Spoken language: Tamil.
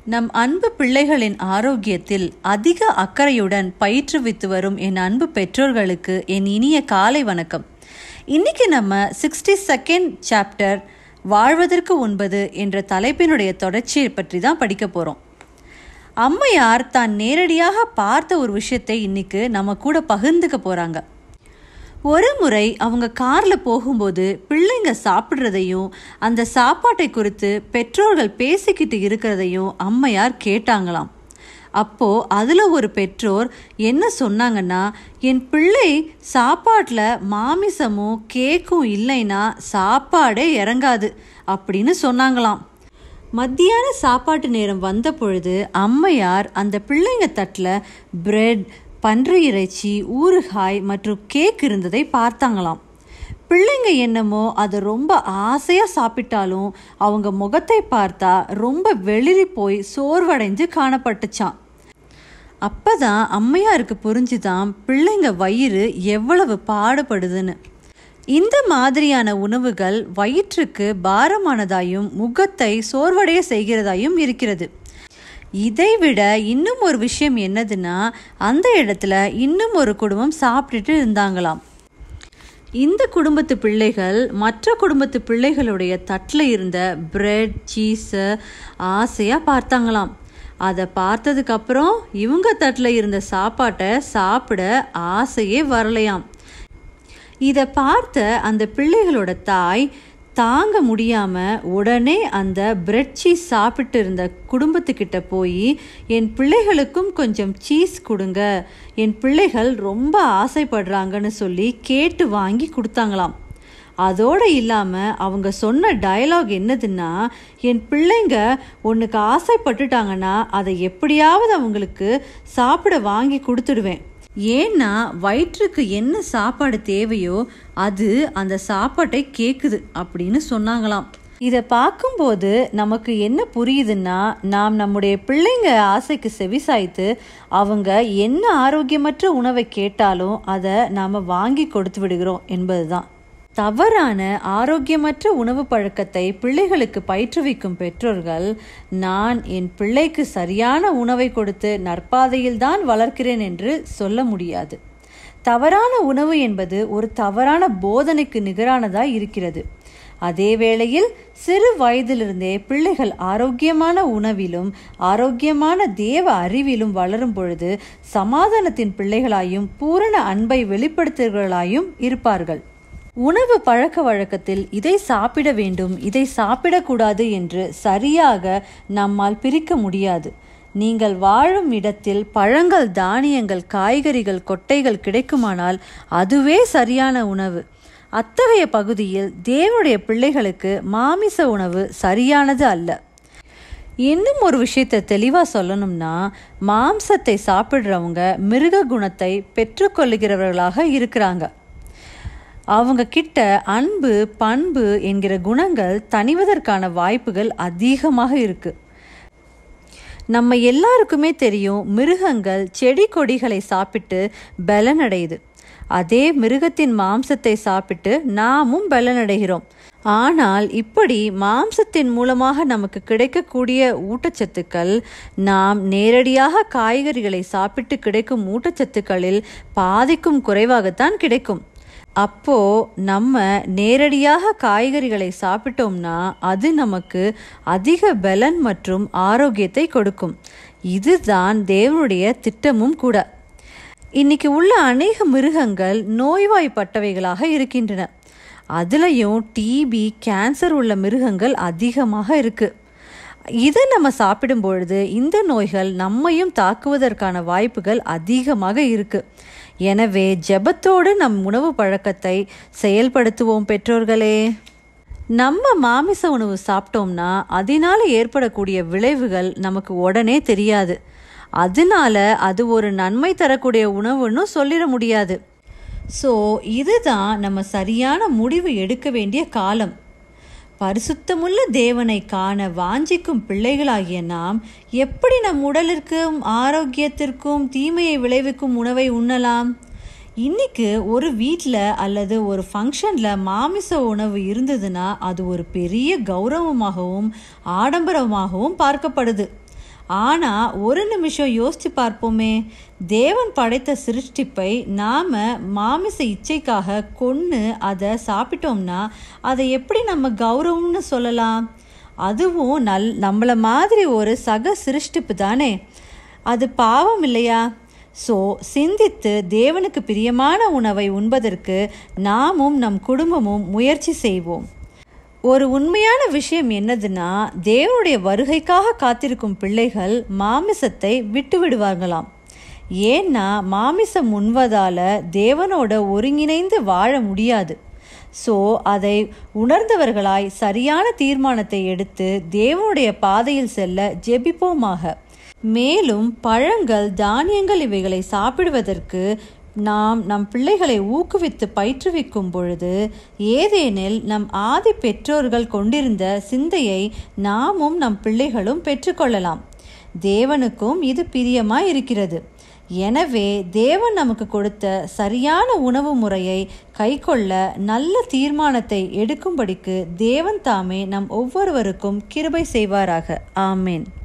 நம் அன்பு பிள்ளைகளின் ஆரோக்கியத்தில் அதிக அக்கறையுடன் பயிற்றுவித்து வரும் என் அன்பு பெற்றோர்களுக்கு என் இனிய காலை வணக்கம் இன்னைக்கு நம்ம சிக்ஸ்டி செகண்ட் சாப்டர் வாழ்வதற்கு உண்பது என்ற தலைப்பினுடைய தொடர்ச்சியை பற்றி தான் படிக்க போகிறோம் அம்மையார் தான் நேரடியாக பார்த்த ஒரு விஷயத்தை இன்னைக்கு நம்ம கூட பகிர்ந்துக்க போகிறாங்க ஒரு முறை அவங்க காரில் போகும்போது பிள்ளைங்க சாப்பிட்றதையும் அந்த சாப்பாட்டை குறித்து பெற்றோர்கள் பேசிக்கிட்டு இருக்கிறதையும் அம்மையார் கேட்டாங்களாம் அப்போ அதில் ஒரு பெற்றோர் என்ன சொன்னாங்கன்னா என் பிள்ளை சாப்பாட்டில் மாமிசமும் கேக்கும் இல்லைன்னா சாப்பாடே இறங்காது அப்படின்னு சொன்னாங்களாம் மத்தியான சாப்பாட்டு நேரம் வந்த பொழுது அம்மையார் அந்த பிள்ளைங்க தட்டில் பிரெட் பன்றி இறைச்சி ஊறுகாய் மற்றும் கேக் இருந்ததை பார்த்தாங்களாம் பிள்ளைங்க என்னமோ அதை ரொம்ப ஆசையாக சாப்பிட்டாலும் அவங்க முகத்தை பார்த்தா ரொம்ப வெளிரி போய் சோர்வடைஞ்சு காணப்பட்டுச்சான் அப்பதான் அம்மையாருக்கு புரிஞ்சுதான் பிள்ளைங்க வயிறு எவ்வளவு பாடுபடுதுன்னு இந்த மாதிரியான உணவுகள் வயிற்றுக்கு பாரமானதாயும் முகத்தை சோர்வடைய செய்கிறதாயும் இருக்கிறது இதைவிட இன்னும் ஒரு விஷயம் என்னதுன்னா அந்த இடத்துல இன்னும் ஒரு குடும்பம் சாப்பிட்டுட்டு இருந்தாங்களாம் இந்த குடும்பத்து பிள்ளைகள் மற்ற குடும்பத்து பிள்ளைகளுடைய தட்டில் இருந்த பிரெட் சீஸை ஆசையாக பார்த்தாங்களாம் அதை பார்த்ததுக்கப்புறம் இவங்க தட்டில் இருந்த சாப்பாட்டை சாப்பிட ஆசையே வரலையாம் இதை பார்த்த அந்த பிள்ளைகளோட தாய் தாங்க முடியாமல் உடனே அந்த பிரெட் சீஸ் சாப்பிட்டு இருந்த குடும்பத்துக்கிட்ட போய் என் பிள்ளைகளுக்கும் கொஞ்சம் சீஸ் கொடுங்க என் பிள்ளைகள் ரொம்ப ஆசைப்படுறாங்கன்னு சொல்லி கேட்டு வாங்கி கொடுத்தாங்களாம் அதோடு இல்லாமல் அவங்க சொன்ன டயலாக் என்னதுன்னா என் பிள்ளைங்க ஒன்றுக்கு ஆசைப்பட்டுட்டாங்கன்னா அதை எப்படியாவது அவங்களுக்கு சாப்பிட வாங்கி கொடுத்துடுவேன் ஏன்னா வயிற்றுக்கு என்ன சாப்பாடு தேவையோ அது அந்த சாப்பாட்டை கேட்குது அப்படின்னு சொன்னாங்களாம் இதை பார்க்கும்போது நமக்கு என்ன புரியுதுன்னா நாம் நம்முடைய பிள்ளைங்க ஆசைக்கு செவிசாய்த்து அவங்க என்ன ஆரோக்கியமற்ற உணவை கேட்டாலும் அதை நாம் வாங்கி கொடுத்து விடுகிறோம் என்பதுதான் தவறான ஆரோக்கியமற்ற உணவு பழக்கத்தை பிள்ளைகளுக்கு பயிற்றுவிக்கும் பெற்றோர்கள் நான் என் பிள்ளைக்கு சரியான உணவை கொடுத்து நற்பாதையில் தான் வளர்க்கிறேன் என்று சொல்ல முடியாது தவறான உணவு என்பது ஒரு தவறான போதனைக்கு நிகரானதாய் இருக்கிறது அதே வேளையில் சிறு வயதிலிருந்தே பிள்ளைகள் ஆரோக்கியமான உணவிலும் ஆரோக்கியமான தேவ அறிவிலும் வளரும் பொழுது சமாதானத்தின் பிள்ளைகளாயும் பூரண அன்பை வெளிப்படுத்துகிறவர்களாயும் இருப்பார்கள் உணவு பழக்க வழக்கத்தில் இதை சாப்பிட வேண்டும் இதை சாப்பிடக்கூடாது என்று சரியாக நம்மால் பிரிக்க முடியாது நீங்கள் வாழும் இடத்தில் பழங்கள் தானியங்கள் காய்கறிகள் கொட்டைகள் கிடைக்குமானால் அதுவே சரியான உணவு அத்தகைய பகுதியில் தேவனுடைய பிள்ளைகளுக்கு மாமிச உணவு சரியானது அல்ல இன்னும் ஒரு விஷயத்தை தெளிவாக சொல்லணும்னா மாம்சத்தை சாப்பிட்றவங்க மிருக குணத்தை பெற்றுக்கொள்ளுகிறவர்களாக இருக்கிறாங்க அவங்க கிட்ட அன்பு பண்பு என்கிற குணங்கள் தணிவதற்கான வாய்ப்புகள் அதிகமாக இருக்கு நம்ம எல்லாருக்குமே தெரியும் மிருகங்கள் செடி கொடிகளை சாப்பிட்டு பலனடையுது அதே மிருகத்தின் மாம்சத்தை சாப்பிட்டு நாமும் பலனடைகிறோம் ஆனால் இப்படி மாம்சத்தின் மூலமாக நமக்கு கிடைக்கக்கூடிய ஊட்டச்சத்துக்கள் நாம் நேரடியாக காய்கறிகளை சாப்பிட்டு கிடைக்கும் ஊட்டச்சத்துக்களில் பாதிக்கும் குறைவாகத்தான் கிடைக்கும் அப்போ நம்ம நேரடியாக காய்கறிகளை சாப்பிட்டோம்னா அது நமக்கு அதிக பலன் மற்றும் ஆரோக்கியத்தை கொடுக்கும் இதுதான் தேவனுடைய திட்டமும் கூட இன்னைக்கு உள்ள அநேக மிருகங்கள் நோய்வாய்ப்பட்டவைகளாக இருக்கின்றன அதுலேயும் டிபி கேன்சர் உள்ள மிருகங்கள் அதிகமாக இருக்குது இதை நம்ம சாப்பிடும் பொழுது இந்த நோய்கள் நம்மையும் தாக்குவதற்கான வாய்ப்புகள் அதிகமாக இருக்கு எனவே ஜெபத்தோடு நம் உணவு பழக்கத்தை செயல்படுத்துவோம் பெற்றோர்களே நம்ம மாமிச உணவு சாப்பிட்டோம்னா அதனால ஏற்படக்கூடிய விளைவுகள் நமக்கு உடனே தெரியாது அதனால அது ஒரு நன்மை தரக்கூடிய உணவுன்னு சொல்லிட முடியாது ஸோ இதுதான் நம்ம சரியான முடிவு எடுக்க வேண்டிய காலம் பரிசுத்தமுள்ள தேவனை காண வாஞ்சிக்கும் பிள்ளைகளாகிய நாம் எப்படி நம் உடலிற்கும் ஆரோக்கியத்திற்கும் தீமையை விளைவிக்கும் உணவை உண்ணலாம் இன்னைக்கு ஒரு வீட்டில் அல்லது ஒரு ஃபங்க்ஷனில் மாமிச உணவு இருந்ததுன்னா அது ஒரு பெரிய கௌரவமாகவும் ஆடம்பரமாகவும் பார்க்கப்படுது ஆனால் ஒரு நிமிஷம் யோசித்து பார்ப்போமே தேவன் படைத்த சிருஷ்டிப்பை நாம் மாமிச இச்சைக்காக கொன்று அதை சாப்பிட்டோம்னா அதை எப்படி நம்ம கௌரவம்னு சொல்லலாம் அதுவும் நல் நம்மளை மாதிரி ஒரு சக சிருஷ்டிப்பு தானே அது பாவம் இல்லையா ஸோ சிந்தித்து தேவனுக்கு பிரியமான உணவை உண்பதற்கு நாமும் நம் குடும்பமும் முயற்சி செய்வோம் ஒரு உண்மையான விஷயம் என்னதுன்னா தேவனுடைய வருகைக்காக காத்திருக்கும் பிள்ளைகள் மாமிசத்தை விட்டு விடுவார்களாம் ஏன்னா மாமிசம் உண்வதால் தேவனோட ஒருங்கிணைந்து வாழ முடியாது ஸோ அதை உணர்ந்தவர்களாய் சரியான தீர்மானத்தை எடுத்து தேவனுடைய பாதையில் செல்ல ஜெபிப்போமாக மேலும் பழங்கள் தானியங்கள் இவைகளை சாப்பிடுவதற்கு நாம் நம் பிள்ளைகளை ஊக்குவித்து பயிற்றுவிக்கும் பொழுது ஏதேனில் நம் ஆதி பெற்றோர்கள் கொண்டிருந்த சிந்தையை நாமும் நம் பிள்ளைகளும் பெற்றுக்கொள்ளலாம் தேவனுக்கும் இது பிரியமாய் இருக்கிறது எனவே தேவன் நமக்கு கொடுத்த சரியான உணவு முறையை கைக்கொள்ள நல்ல தீர்மானத்தை எடுக்கும்படிக்கு தேவன் தாமே நம் ஒவ்வொருவருக்கும் கிருபை செய்வாராக ஆமேன்